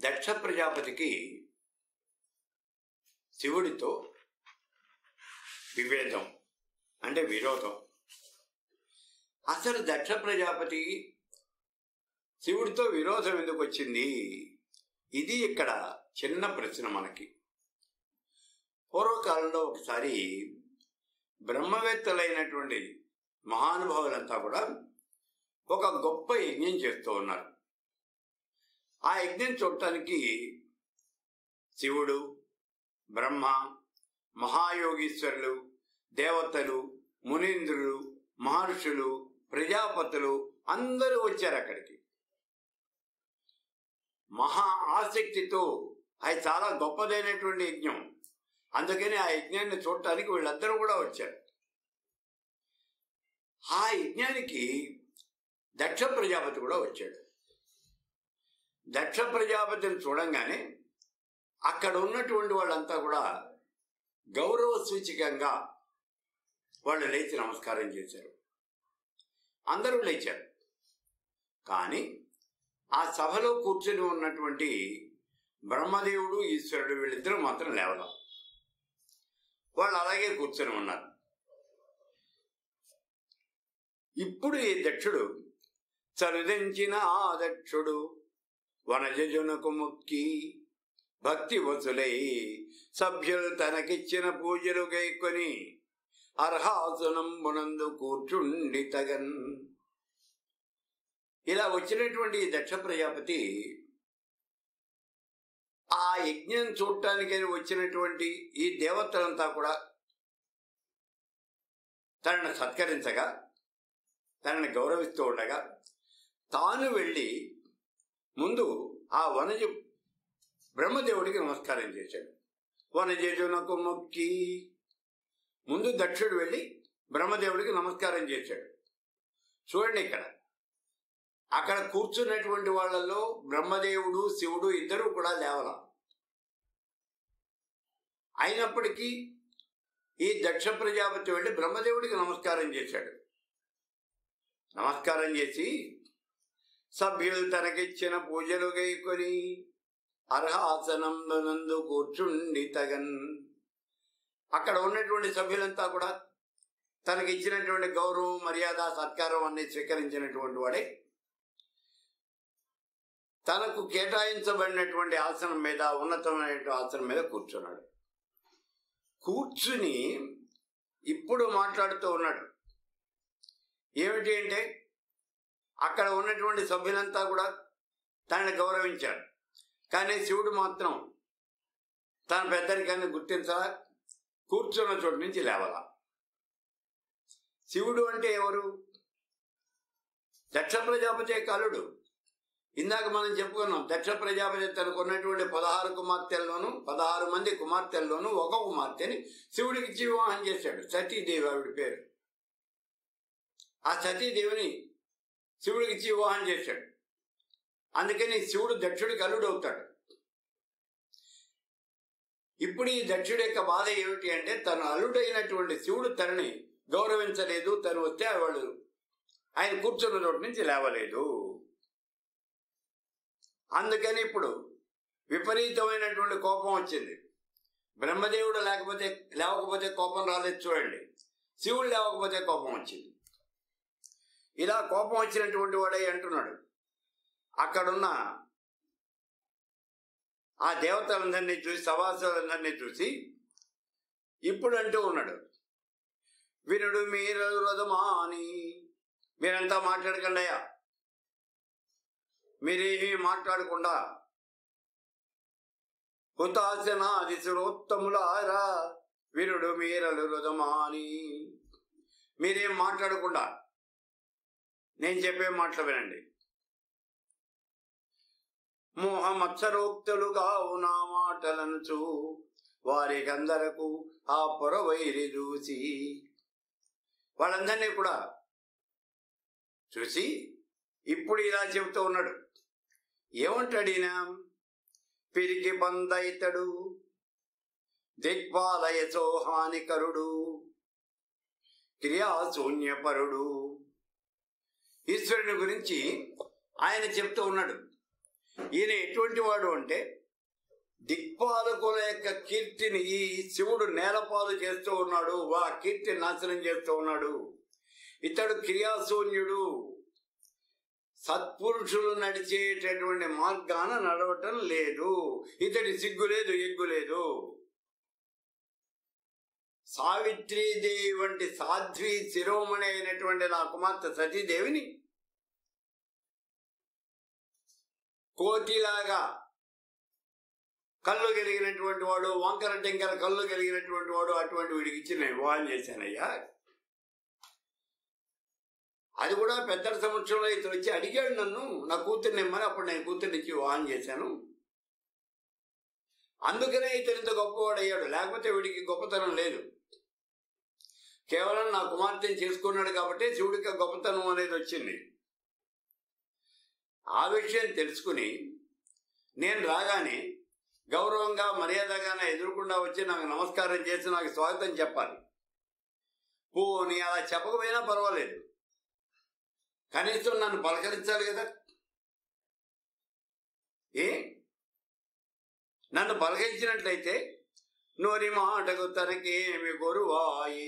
దక్ష ప్రజాపతికి శివుడితో విభేదం అంటే విరోధం అసలు దక్ష ప్రజాపతి శివుడితో విరోధం ఎందుకు వచ్చింది ఇది ఇక్కడ చిన్న ప్రశ్న మనకి పూర్వకాలంలో ఒకసారి బ్రహ్మవేత్తలైనటువంటి మహానుభావులంతా కూడా ఒక గొప్ప యజ్ఞం చేస్తూ ఉన్నారు ఆ యజ్ఞం చూడటానికి శివుడు బ్రహ్మ మహాయోగీశ్వరులు దేవతలు మునీంద్రులు మహర్షులు ప్రజాపతులు అందరూ వచ్చారు అక్కడికి మహా ఆసక్తితో అది చాలా గొప్పదైనటువంటి యజ్ఞం అందుకని ఆ యజ్ఞాన్ని చూడటానికి వీళ్ళందరూ కూడా వచ్చారు ఆ యజ్ఞానికి దక్ష ప్రజాపతి కూడా వచ్చాడు దక్ష ప్రజాపతిని చూడంగానే అక్కడ ఉన్నటువంటి వాళ్ళంతా కూడా గౌరవ సూచికంగా వాళ్ళు లేచి నమస్కారం చేశారు అందరూ లేచారు కానీ ఆ సభలో కూర్చొని ఉన్నటువంటి బ్రహ్మదేవుడు ఈశ్వరుడు వీళ్ళిద్దరూ మాత్రం లేవడం వాళ్ళు అలాగే కూర్చొని ఉన్నారు ఇప్పుడు ఈ దక్షుడు చరుదించిన ఆ దక్షుడు వనజజునకు మొక్కి భక్తి వసులై సభ్యులు తనకిచ్చిన పూజలు గైకొని అర్హాసనంబునందు కూర్చుండి తగన్ ఇలా వచ్చినటువంటి ఈ దక్ష ప్రజాపతి ఆ యజ్ఞం చూడటానికి వచ్చినటువంటి ఈ దేవతలంతా కూడా తనను సత్కరించగా తనని గౌరవిస్తూ ఉండగా తాను వెళ్ళి ముందు ఆ వనజ బ్రహ్మదేవుడికి నమస్కారం చేశాడు వనజేజునకు మొక్కి ముందు దక్షుడు వెళ్ళి బ్రహ్మదేవుడికి నమస్కారం చేశాడు చూడండి ఇక్కడ అక్కడ కూర్చున్నటువంటి వాళ్ళలో బ్రహ్మదేవుడు శివుడు ఇద్దరు కూడా లేవల అయినప్పటికీ ఈ దక్ష ప్రజాపతి వెళ్ళి బ్రహ్మదేవుడికి నమస్కారం చేశాడు నమస్కారం చేసి సభ్యులు తనకిచ్చిన పూజలు గైకొని అర్హాసనం నందు కూర్చుండి తగన్ అక్కడ ఉన్నటువంటి సభ్యులంతా కూడా తనకి ఇచ్చినటువంటి గౌరవం మర్యాద సత్కారం అన్ని స్వీకరించినటువంటి వాడే తనకు కేటాయించబడినటువంటి ఆసనం మీద ఉన్నతమైనటువంటి ఆసనం మీద కూర్చున్నాడు కూర్చుని ఇప్పుడు మాట్లాడుతూ ఉన్నాడు ఏమిటి అంటే అక్కడ ఉన్నటువంటి సభ్యులంతా కూడా తనని గౌరవించారు కానీ శివుడు మాత్రం తన పెద్దరికాన్ని గుర్తించాలా కూర్చున్న చోటు నుంచి లేవాల శివుడు అంటే ఎవరు దక్ష ప్రజాపతి కలుడు ఇందాక మనం చెప్పుకున్నాం దక్ష ప్రజాపతి తనకు ఉన్నటువంటి పదహారు కుమార్తెల్లోనూ పదహారు మంది కుమార్తెల్లోనూ ఒక కుమార్తెని శివుడికి ఇచ్చి వివాహం చేశాడు సతీదేవి ఆవిడ పేరు ఆ సతీదేవిని శివుడికి ఇచ్చి వివాహం చేశాడు అందుకని శివుడు దక్షుడికి అల్లుడు అవుతాడు ఇప్పుడు ఈ దక్షుడి యొక్క బాధ ఏమిటి అంటే తన అల్లుడైనటువంటి శివుడు తనని గౌరవించలేదు తను వస్తే వాళ్ళు ఆయన కూర్చున్న చోటు నుంచి లేవలేదు అందుకని ఇప్పుడు విపరీతమైనటువంటి కోపం వచ్చింది బ్రహ్మదేవుడు లేకపోతే లేవకపోతే కోపం రాలేదు చూడండి శివుడు లేవకపోతే కోపం వచ్చింది ఇలా కోపం వచ్చినటువంటి వాడే అంటున్నాడు అక్కడున్న ఆ దేవతలందరినీ చూసి సభాసులందరినీ చూసి ఇప్పుడు అంటూ ఉన్నాడు వినుడు మీరు రథమాని మీరంతా మాట్లాడకండి అయ్యా మీరేమీ మాట్లాడకుండా హుతాశనాది సురోత్తములారా వినుడు మీరలు రుదమాని మీరేం మాట్లాడకుండా నేను చెప్పే మాటలు వినండి మోహమత్సరోక్తులుగా నా మాటలనుచు వారికందరకు ఆ పొరవైరి చూసి వాళ్ళందరినీ కూడా చూసి ఇప్పుడు ఇలా చెబుతూ ఉన్నాడు ఏమంటాడినా పిరికి బందైతడు దిగ్పాలయ సోహానికరుడు క్రియాశూన్యపరుడు ఈశ్వరుని గురించి ఆయన చెప్తూ ఉన్నాడు ఈయన ఎటువంటి వాడు అంటే దిక్పాలకుల యొక్క కీర్తిని ఈ శివుడు నేలపాలు చేస్తూ ఉన్నాడు వా కీర్తి నాశనం చేస్తూ ఉన్నాడు ఇతడు క్రియాశూన్యుడు సత్పురుషులు నడిచేటటువంటి మార్గాన నడవటం లేదు ఇతడి సిగ్గు లేదు ఎగ్గు లేదు సావిత్రీదేవి వంటి సాధ్వి శిరోమణి అయినటువంటి నా కుమార్తె సతీదేవిని కోతిలాగా కళ్ళు కలిగినటువంటి వాడు వంకర టెంకర కళ్ళు కలిగినటువంటి వాడు అటువంటి వీడికి ఇచ్చి నేను వివాహం చేశానయ్యా అది కూడా పెద్దల సంవత్సరంలో ఇతను వచ్చి అడిగాడు నన్ను నా కూతుర్ని ఇమ్మని అప్పుడు నేను కూతుర్ని ఇచ్చి వివాహం చేశాను అందుకనే ఇతను ఇంత గొప్పవాడు అయ్యాడు లేకపోతే వీడికి గొప్పతనం లేదు కేవలం నా కుమార్తెని చేసుకున్నాడు కాబట్టి శివుడికి ఆ గొప్పతనం అనేది వచ్చింది ఆ విషయం తెలుసుకుని నేను రాగానే గౌరవంగా మర్యాదగానే ఎదురుకుండా వచ్చి నాకు నమస్కారం చేసి నాకు స్వాగతం చెప్పాలి పోనీ అలా చెప్పకపోయినా పర్వాలేదు కనీసం నన్ను పలకరించాలి కదా ఏ నన్ను పలకరించినట్లయితే నోరి మాటకు తనకేమి గొరువాయే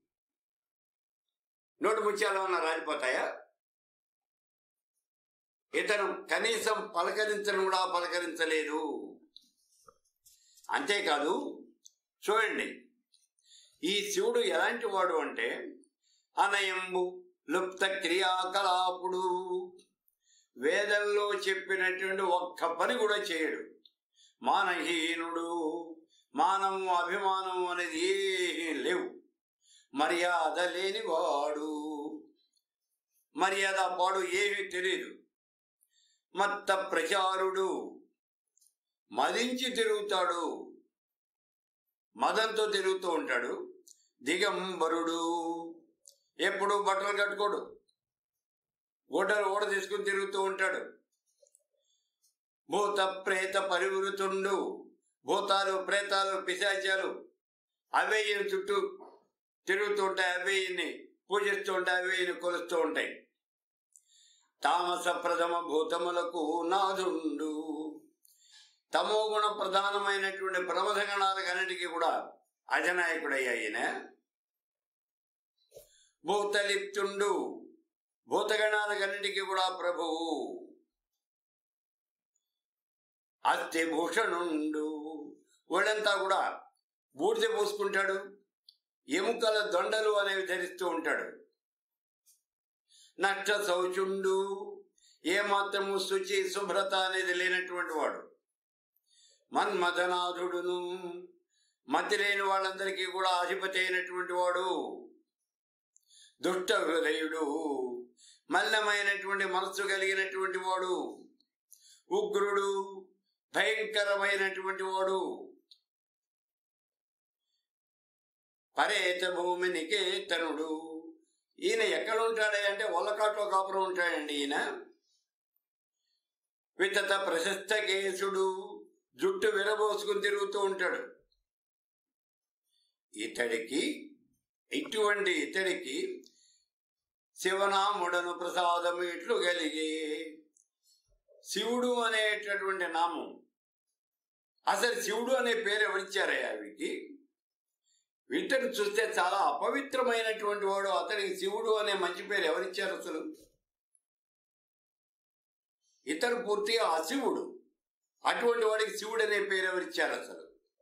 నోటి ముత్యాలు ఏమన్నా రాలిపోతాయా ఇతను కనీసం పలకరించడం కూడా పలకరించలేదు అంతేకాదు చూడండి ఈ శివుడు ఎలాంటి వాడు అంటే అనయంబు లుప్త క్రియాకలాపుడు వేదంలో చెప్పినటువంటి ఒక్క పని కూడా చేయడు మానహీనుడు మానము అభిమానం అనేది ఏం లేవు మర్యాద లేనివాడు మర్యాద పాడు ఏమీ తెలియదు మత్త ప్రచారుడు మదించి తిరుగుతాడు మదంతో తిరుగుతూ ఉంటాడు దిగంబరుడు ఎప్పుడు బట్టలు కట్టుకోడు గుడ్డలు ఓడ తీసుకుని తిరుగుతూ ఉంటాడు భూత ప్రేత పరివృతుండు భూతాలు ప్రేతాలు పిశాచాలు అవే ఈయన చుట్టూ తిరుగుతూ ఉంటాయి అవే ఈయన్ని పూజిస్తూ ఉంటాయి అవే ఈయన కొలుస్తూ ఉంటాయి తామస ప్రథమ భూతములకు నాదుండు తమో గుణ ప్రధానమైనటువంటి ప్రమథ గణాలకన్నిటికీ కూడా అధినాయకుడయ్యా ఈయన భూతలిప్తుండు భూతగణాలకన్నిటికీ కూడా ప్రభువు అస్థి భూషణుండు ఒళ్ళంతా కూడా బూడిద పూసుకుంటాడు ఎముకల దొండలు అనేవి ధరిస్తూ ఉంటాడు నష్ట శౌచుండు ఏమాత్రము శుచి శుభ్రత అనేది లేనటువంటి వాడు మన్మథనాథుడును మతి లేని వాళ్ళందరికీ కూడా అధిపతి అయినటువంటి వాడు దుష్ట హృదయుడు మల్లమైనటువంటి మనస్సు కలిగినటువంటి వాడు ఉగ్రుడు భయంకరమైనటువంటి వాడు పరేత భూమి నికేతనుడు ఈయన ఎక్కడ ఉంటాడే అంటే ఒల్లకాట్లో కాపురం ఉంటాడండి ఈయన వితత ప్రశస్త కేసుడు జుట్టు విరబోసుకుని తిరుగుతూ ఉంటాడు ఇతడికి ఇటువంటి ఇతడికి శివనాముడను ప్రసాదము ఇట్లు కలిగే శివుడు అనేటటువంటి నామం అసలు శివుడు అనే పేరు ఎవరిచ్చారయ్యా వీడికి వీటిని చూస్తే చాలా అపవిత్రమైనటువంటి వాడు అతనికి శివుడు అనే మంచి పేరు ఎవరిచ్చారు అసలు ఇతను పూర్తిగా అశివుడు అటువంటి వాడికి శివుడు అనే పేరు ఎవరిచ్చారు అసలు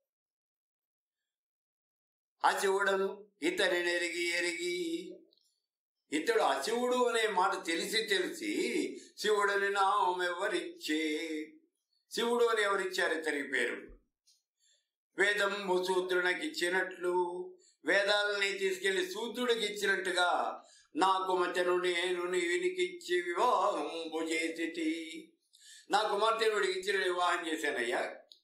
అశివుడను ఇతని ఎరిగి ఎరిగి ఇతడు అశివుడు అనే మాట తెలిసి తెలిసి శివుడని నామం ఎవరిచ్చే శివుడు అని ఎవరిచ్చారు ఇతనికి పేరు వేదంబు శూద్రునికి ఇచ్చినట్లు వేదాలని తీసుకెళ్లి శూద్రుడికి ఇచ్చినట్టుగా నా కుమార్తెను నేను వీనికిచ్చి వివాహంబు చేసి నా కుమార్తెను వీడికి ఇచ్చిన వివాహం చేశానయ్యా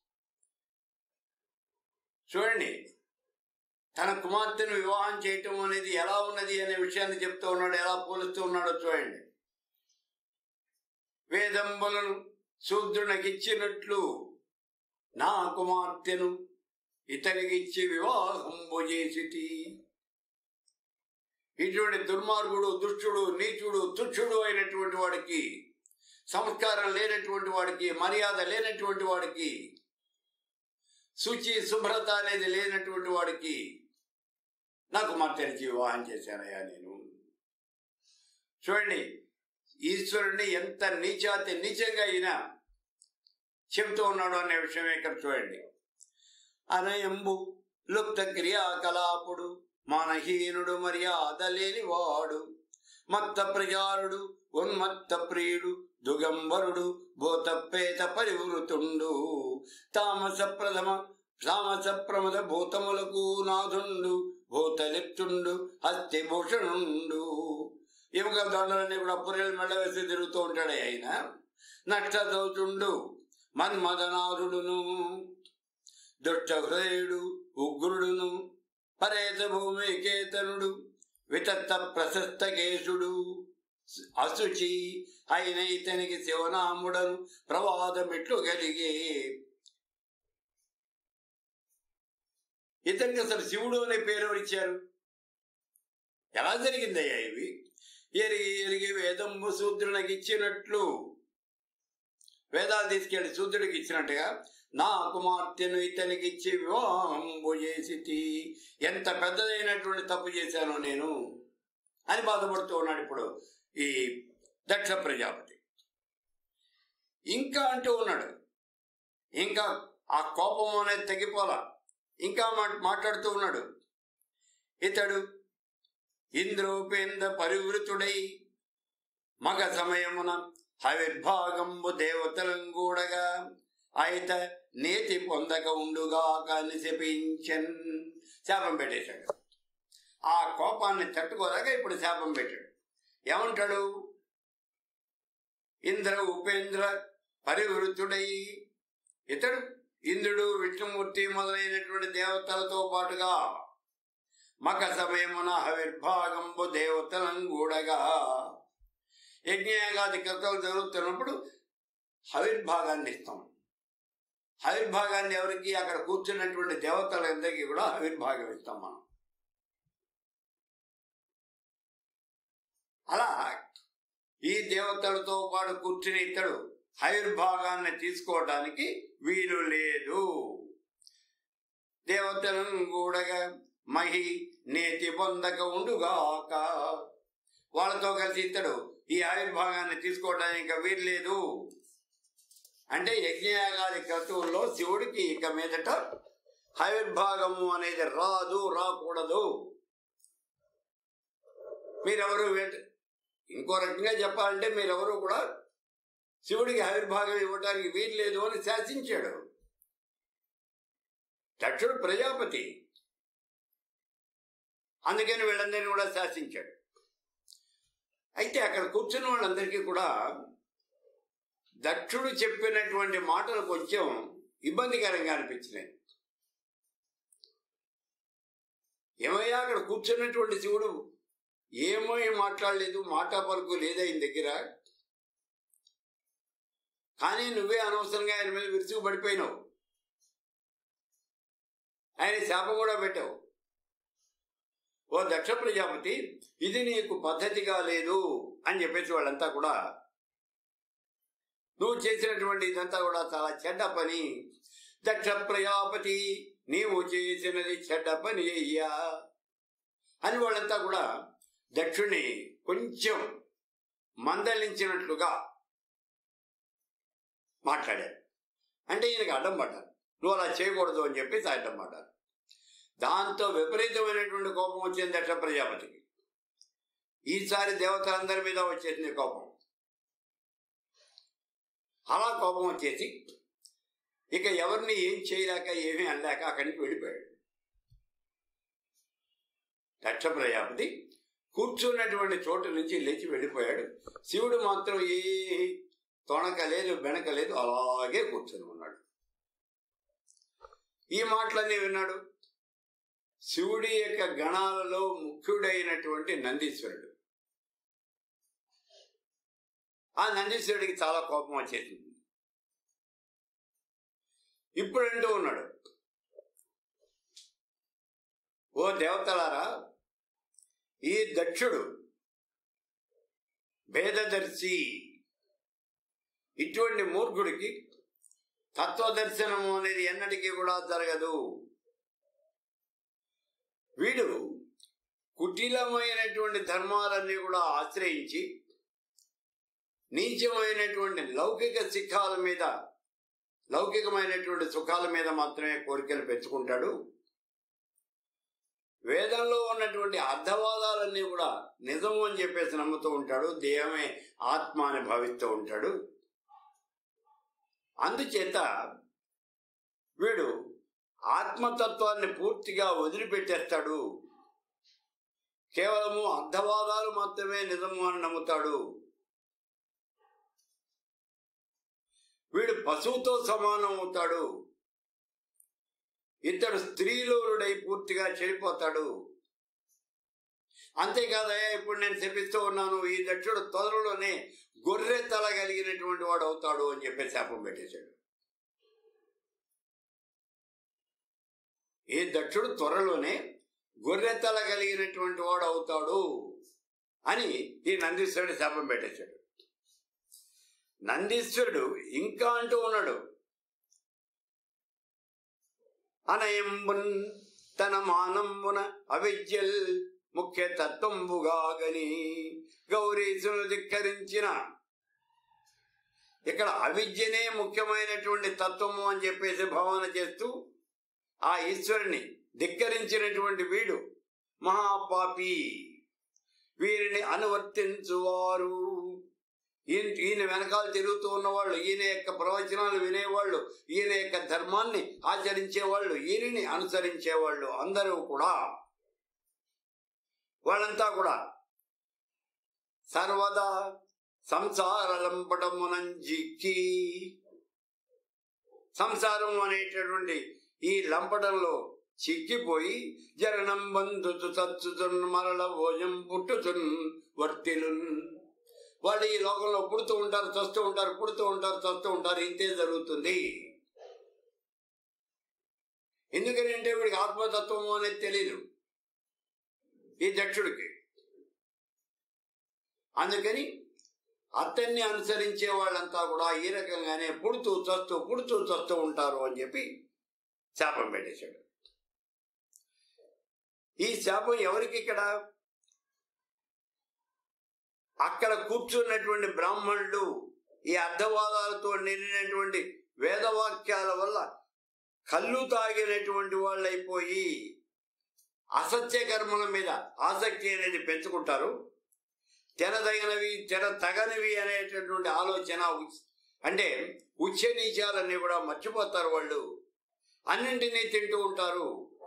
చూడండి తన కుమార్తెను వివాహం చేయటం అనేది ఎలా ఉన్నది అనే విషయాన్ని చెప్తూ ఉన్నాడు ఎలా పోలుస్తూ ఉన్నాడో చూడండి వేదంబులను శూద్రునికి ఇచ్చినట్లు నా కుమార్తెను ఇతనికి ఇచ్చి వివాహంబు చేసి ఇటువంటి దుర్మార్గుడు దుష్టుడు నీచుడు తుచ్చుడు అయినటువంటి వాడికి సంస్కారం లేనటువంటి వాడికి మర్యాద లేనటువంటి వాడికి శుచి శుభ్రత అనేది లేనటువంటి వాడికి నా కుమార్తెనికి వివాహం చేశానయ్యా నేను చూడండి ఈశ్వరుని ఎంత నీచాతి నీచంగా అయినా చెబుతూ ఉన్నాడు అనే విషయం ఇక్కడ చూడండి అనయంబు లుప్త క్రియాకలాపుడు మానహీనుడు మర్యాద లేనివాడు మత్త ప్రజారుడు ఉన్మత్త ప్రియుడు దుగంబరుడు భూతపేత పరివృతుండు తామస ప్రథమ తామస ప్రమద భూతములకు నాథుండు భూతలిప్తుండు హస్తిభూషణుండు ఎముక దండలన్నీ కూడా పుర్రెలు మెళ్ళ వేసి తిరుగుతూ ఉంటాడు ఆయన నష్టదౌతుండు మన్మదనాథుడును దుష్ట హృదయుడు ఉగ్రుడును పరేత భూమి కేతనుడు వితత్త ప్రశస్త కేశుడు అశుచి అయిన ఇతనికి శివనాముడను ప్రవాదమిట్లు కలిగే ఇతనికి అసలు శివుడు అనే పేరు ఎవరు ఇచ్చారు ఎలా జరిగిందయ్యా ఇవి ఎరిగి ఎరిగి వేదంబు శూద్రునికి ఇచ్చినట్లు వేదాలు తీసుకెళ్లి శూద్రుడికి ఇచ్చినట్టుగా నా కుమార్తెను ఇతనికి ఇచ్చి వివాహంబు చేసి ఎంత పెద్దదైనటువంటి తప్పు చేశాను నేను అని బాధపడుతూ ఉన్నాడు ఇప్పుడు ఈ దక్ష ప్రజాపతి ఇంకా అంటూ ఉన్నాడు ఇంకా ఆ కోపం అనేది తగ్గిపోలా ఇంకా మా- మాట్లాడుతూ ఉన్నాడు ఇతడు ఇంద్రోపేంద్ర పరివృతుడై మగ సమయమున హవిర్భాగంబు దేవతలం కూడగా అయిత నేతి పొందక ఉండుగా కాని శపించన్ శాపం పెట్టేశాడు ఆ కోపాన్ని తట్టుకోలేక ఇప్పుడు శాపం పెట్టాడు ఏమంటాడు ఇంద్ర ఉపేంద్ర పరివృతుడై ఇతడు ఇంద్రుడు విష్ణుమూర్తి మొదలైనటువంటి దేవతలతో పాటుగా మక సమయమున హవిర్భాగంబు దేవతలం కూడగా యజ్ఞయాగాది కథలు జరుగుతున్నప్పుడు హవిర్భాగాన్ని ఇస్తాం హవిర్భాగాన్ని ఎవరికి అక్కడ కూర్చున్నటువంటి దేవతలందరికీ కూడా హవిర్భాగం ఇస్తాం మనం అలా ఈ దేవతలతో పాటు కూర్చుని ఇతడు హవిర్భాగాన్ని తీసుకోవడానికి వీలు లేదు దేవతలను కూడగా మహి నేతి పొందక ఉండుగాక వాళ్ళతో కలిసి ఇతడు ఈ ఆవిర్భాగాన్ని తీసుకోవడానికి ఇంకా వీలు లేదు అంటే యజ్ఞయాగాది క్రతువుల్లో శివుడికి ఇక మీదట ఆవిర్భాగము అనేది రాదు రాకూడదు మీరెవరు వెంట- ఇంకో రకంగా చెప్పాలంటే మీరెవరు కూడా శివుడికి ఆవిర్భాగం ఇవ్వడానికి వీలు లేదు అని శాసించాడు దక్షుడు ప్రజాపతి అందుకని వీళ్ళందరినీ కూడా శాసించాడు అయితే అక్కడ కూర్చున్న వాళ్ళందరికీ కూడా దక్షుడు చెప్పినటువంటి మాటలు కొంచెం ఇబ్బందికరంగా అనిపించినాయి ఏమయ్యా అక్కడ కూర్చున్నటువంటి శివుడు ఏమో ఏం మాట్లాడలేదు మాట పలుకు లేదు ఆయన దగ్గర కానీ నువ్వే అనవసరంగా ఆయన మీద విరుచుకు పడిపోయినావు ఆయన శాపం కూడా పెట్టావు ఓ దక్ష ప్రజాపతి ఇది నీకు పద్ధతిగా లేదు అని చెప్పేసి వాళ్ళంతా కూడా నువ్వు చేసినటువంటి ఇదంతా కూడా చాలా చెడ్డ పని దక్ష ప్రజాపతి నీవు చేసినది చెడ్డ పని అయ్యా అని వాళ్ళంతా కూడా దక్షుణ్ణి కొంచెం మందలించినట్లుగా మాట్లాడారు అంటే ఈయనకి అడ్డం పడ్డారు నువ్వు అలా చేయకూడదు అని చెప్పేసి అడ్డం పడ్డారు దాంతో విపరీతమైనటువంటి కోపం వచ్చింది దక్ష ప్రజాపతికి ఈసారి దేవతలందరి మీద వచ్చేసింది కోపం అలా కోపం వచ్చేసి ఇక ఎవరిని ఏం చేయలేక ఏమీ అనలేక అక్కడి నుంచి వెళ్ళిపోయాడు దక్ష ప్రజాపతి కూర్చున్నటువంటి చోటు నుంచి లేచి వెళ్ళిపోయాడు శివుడు మాత్రం ఏ తొణక లేదు బెనక లేదు అలాగే కూర్చొని ఉన్నాడు ఈ మాటలన్నీ విన్నాడు శివుడి యొక్క గణాలలో ముఖ్యుడైనటువంటి నందీశ్వరుడు ఆ నందీశ్వరుడికి చాలా కోపం వచ్చేసింది ఇప్పుడు అంటూ ఉన్నాడు ఓ దేవతలారా ఈ దక్షుడు భేదదర్శి ఇటువంటి మూర్ఖుడికి తత్వదర్శనము అనేది ఎన్నటికీ కూడా జరగదు వీడు కుటిలమైనటువంటి ధర్మాలన్నీ కూడా ఆశ్రయించి నీచమైనటువంటి లౌకిక శిఖాల మీద లౌకికమైనటువంటి సుఖాల మీద మాత్రమే కోరికలు పెంచుకుంటాడు వేదంలో ఉన్నటువంటి అర్థవాదాలన్నీ కూడా నిజము అని చెప్పేసి నమ్ముతూ ఉంటాడు దేహమే ఆత్మ అని భావిస్తూ ఉంటాడు అందుచేత వీడు ఆత్మతత్వాన్ని పూర్తిగా వదిలిపెట్టేస్తాడు కేవలము అర్థవాదాలు మాత్రమే నిజము అని నమ్ముతాడు వీడు పశువుతో సమానం అవుతాడు ఇతడు స్త్రీలోనుడై పూర్తిగా చెడిపోతాడు అంతేకాదయ్యా ఇప్పుడు నేను శపిస్తూ ఉన్నాను ఈ దక్షుడు తొదరలోనే గొర్రె తల కలిగినటువంటి వాడు అవుతాడు అని చెప్పి శాపం పెట్టేశాడు ఈ దక్షుడు త్వరలోనే గొర్రె తల కలిగినటువంటి వాడు అవుతాడు అని ఈ నందీశ్వరుడు శాపం పెట్టేశాడు నందీశ్వరుడు ఇంకా అంటూ ఉన్నాడు అనయంబున్ తన మానంబున అవిద్యల్ ముఖ్య తత్వంబుగాగని గౌరీశును ధిక్కరించిన ఇక్కడ అవిద్యనే ముఖ్యమైనటువంటి తత్వము అని చెప్పేసి భావన చేస్తూ ఆ ఈశ్వరుని ధిక్కరించినటువంటి వీడు మహాపాపి వీరిని అనువర్తించువారు ఈయన ఈయన వెనకాల తిరుగుతూ ఉన్నవాళ్ళు ఈయన యొక్క ప్రవచనాలు వినేవాళ్ళు ఈయన యొక్క ధర్మాన్ని ఆచరించేవాళ్ళు ఈయనని అనుసరించేవాళ్ళు అందరూ కూడా వాళ్ళంతా కూడా సర్వదా సంసార లంపటమునంజిక్కి సంసారం అనేటటువంటి ఈ లంపటంలో చిక్కిపోయి జరణం బంధుతు తచ్చుతున్ మరల భోజం పుట్టుతున్ వర్తిలున్ వాళ్ళు ఈ లోకంలో పుడుతూ ఉంటారు చస్తూ ఉంటారు పుడుతూ ఉంటారు చస్తూ ఉంటారు ఇంతే జరుగుతుంది ఎందుకని అంటే వీడికి ఆత్మతత్వము అనేది తెలియదు ఈ దక్షుడికి అందుకని అతన్ని అనుసరించే వాళ్ళంతా కూడా ఈ రకంగానే పుడుతూ చస్తూ పుడుతూ చస్తూ ఉంటారు అని చెప్పి శాపం పెట్టేశాడు ఈ శాపం ఎవరికి ఇక్కడ అక్కడ కూర్చున్నటువంటి బ్రాహ్మణులు ఈ అర్ధవాదాలతో నిండినటువంటి వేదవాక్యాల వల్ల కళ్ళు తాగినటువంటి వాళ్ళు అయిపోయి అసత్య కర్మల మీద ఆసక్తి అనేది పెంచుకుంటారు తెరదగినవి తెర తగనివి అనేటటువంటి ఆలోచన ఉచ్- అంటే ఉచ్చ నీచాలన్నీ కూడా మర్చిపోతారు వాళ్ళు అన్నింటినీ తింటూ ఉంటారు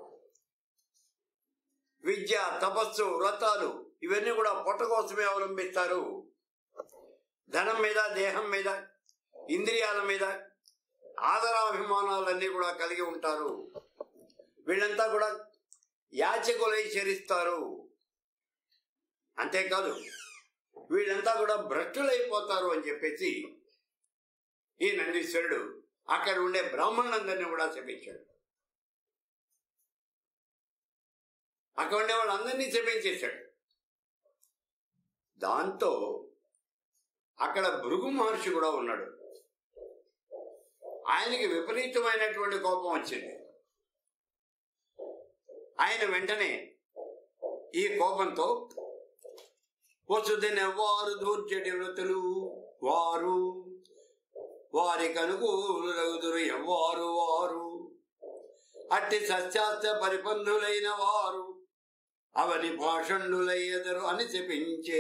విద్య తపస్సు వ్రతాలు ఇవన్నీ కూడా పొట్ట కోసమే అవలంబిస్తారు ధనం మీద దేహం మీద ఇంద్రియాల మీద ఆదరాభిమానాలన్నీ కూడా కలిగి ఉంటారు వీళ్ళంతా కూడా యాచకులై చరిస్తారు అంతేకాదు వీళ్ళంతా కూడా భ్రష్టులైపోతారు అని చెప్పేసి ఈ నందీశ్వరుడు అక్కడ ఉండే బ్రాహ్మణులందరినీ కూడా శపించాడు అక్కడ ఉండే వాళ్ళందరినీ శపించేశాడు దాంతో అక్కడ భృగు మహర్షి కూడా ఉన్నాడు ఆయనకి విపరీతమైనటువంటి కోపం వచ్చింది ఆయన వెంటనే ఈ కోపంతో వసుదినెవ్వారు దూర్జటి వ్రతులు వారు వారి కనుకూలుదురు ఎవ్వారు వారు అట్టి సత్యాస్త్ర పరిపంధులైన వారు అవని భాషండులయ్యదరు అని చెప్పించే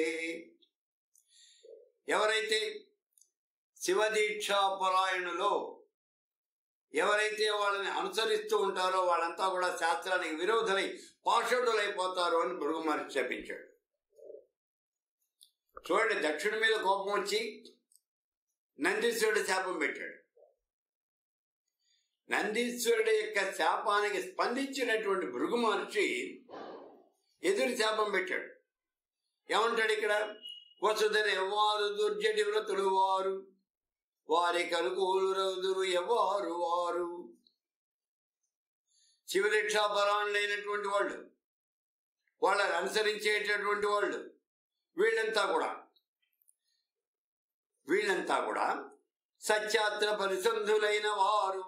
ఎవరైతే శివదీక్షా పరాయణులో ఎవరైతే వాళ్ళని అనుసరిస్తూ ఉంటారో వాళ్ళంతా కూడా శాస్త్రానికి విరోధులై పాషుడులైపోతారు అని భృగు మహర్షి చెప్పించాడు చూడండి దక్షిణ మీద కోపం వచ్చి నందీశ్వరుడు శాపం పెట్టాడు నందీశ్వరుడు యొక్క శాపానికి స్పందించినటువంటి భృగు మహర్షి ఎదురు శాపం పెట్టాడు ఏమంటాడు ఇక్కడ వసుధన ఎవ్వారు దుర్జటి వ్రతులు వారు వారి కనుకూలు రౌదురు ఎవ్వారు వారు శివదీక్షాపరాణులైనటువంటి వాళ్ళు వాళ్ళని అనుసరించేటటువంటి వాళ్ళు వీళ్ళంతా కూడా వీళ్ళంతా కూడా సత్యాత్ర పరిసంధులైన వారు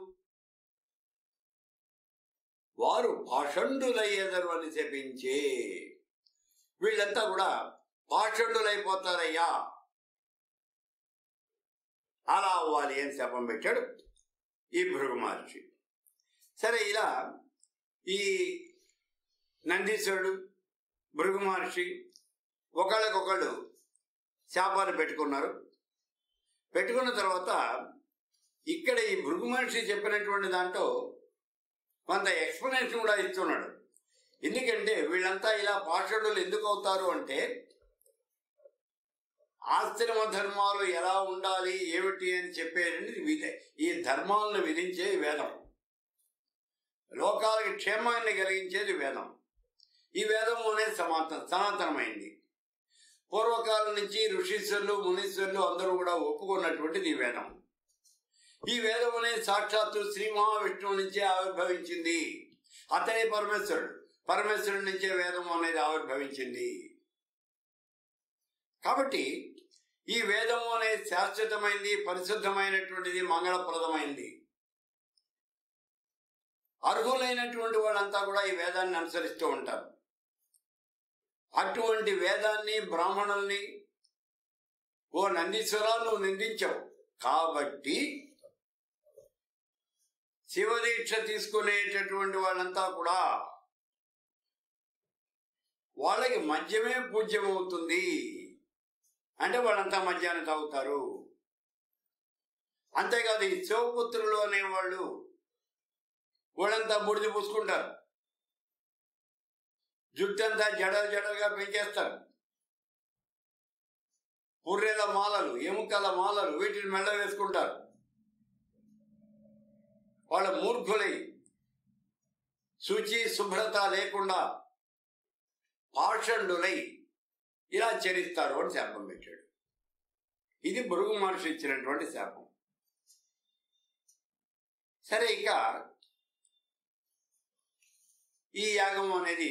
వారు పాషండులయ్యేదరు అని చెప్పించే వీళ్ళంతా కూడా పాషండులైపోతారయ్యా అలా అవ్వాలి అని శపం పెట్టాడు ఈ భృగు మహర్షి సరే ఇలా ఈ నందీశ్వరుడు భృగు మహర్షి ఒకళ్ళకొకళ్ళు శాపాలు పెట్టుకున్నారు పెట్టుకున్న తర్వాత ఇక్కడ ఈ భృగు మహర్షి చెప్పినటువంటి దాంట్లో కొంత ఎక్స్ప్లెనేషన్ కూడా ఇస్తున్నాడు ఎందుకంటే వీళ్ళంతా ఇలా పాషడులు ఎందుకు అవుతారు అంటే ఆశ్రమ ధర్మాలు ఎలా ఉండాలి ఏమిటి అని చెప్పేది విధి ఈ ధర్మాలను విధించే వేదం లోకాలకి క్షేమాన్ని కలిగించేది వేదం ఈ వేదం అనేది సమాత సనాతనమైంది పూర్వకాలం నుంచి ఋషీశ్వరులు మునీశ్వరులు అందరూ కూడా ఒప్పుకున్నటువంటిది ఈ వేదం ఈ వేదం అనేది సాక్షాత్తు శ్రీ మహావిష్ణువు నుంచే ఆవిర్భవించింది అతడే పరమేశ్వరుడు పరమేశ్వరుడి నుంచే వేదం అనేది ఆవిర్భవించింది కాబట్టి ఈ వేదము అనేది శాశ్వతమైంది పరిశుద్ధమైనటువంటిది మంగళప్రదమైంది అర్హులైనటువంటి వాళ్ళంతా కూడా ఈ వేదాన్ని అనుసరిస్తూ ఉంటారు అటువంటి వేదాన్ని బ్రాహ్మణుల్ని ఓ నందీశ్వరా నువ్వు నిందించావు కాబట్టి శివదీక్ష తీసుకునేటటువంటి వాళ్ళంతా కూడా వాళ్ళకి మద్యమే పూజ్యమవుతుంది అంటే వాళ్ళంతా మద్యాన్ని తాగుతారు అంతేకాదు ఈ శివపుత్రులు అనేవాళ్ళు వాళ్ళంతా బుడిది పూసుకుంటారు జుట్టంతా జడలు జడలుగా పెంచేస్తారు పుర్రెల మాలలు ఎముకల మాలలు వీటిని మెళ్ళ వేసుకుంటారు వాళ్ళ మూర్ఖులై శుచి శుభ్రత లేకుండా పాషండులై ఇలా చరిస్తారు అని శాపం పెట్టాడు ఇది భృగు మహర్షి ఇచ్చినటువంటి శాపం సరే ఇక ఈ యాగం అనేది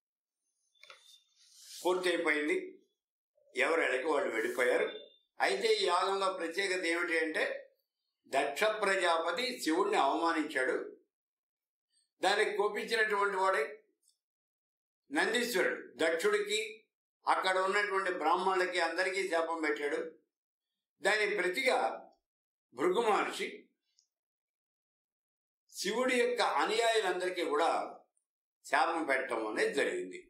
పూర్తయిపోయింది ఎవరు ఎడకి వాళ్ళు వెళ్ళిపోయారు అయితే ఈ యాగంలో ప్రత్యేకత ఏమిటి అంటే దక్ష ప్రజాపతి శివుణ్ణి అవమానించాడు దానికి కోపించినటువంటి వాడే నందీశ్వరుడు దక్షుడికి అక్కడ ఉన్నటువంటి బ్రాహ్మణులకి అందరికీ శాపం పెట్టాడు దాని ప్రతిగా భృగు మహర్షి శివుడి యొక్క అనుయాయులందరికీ కూడా శాపం పెట్టడం అనేది జరిగింది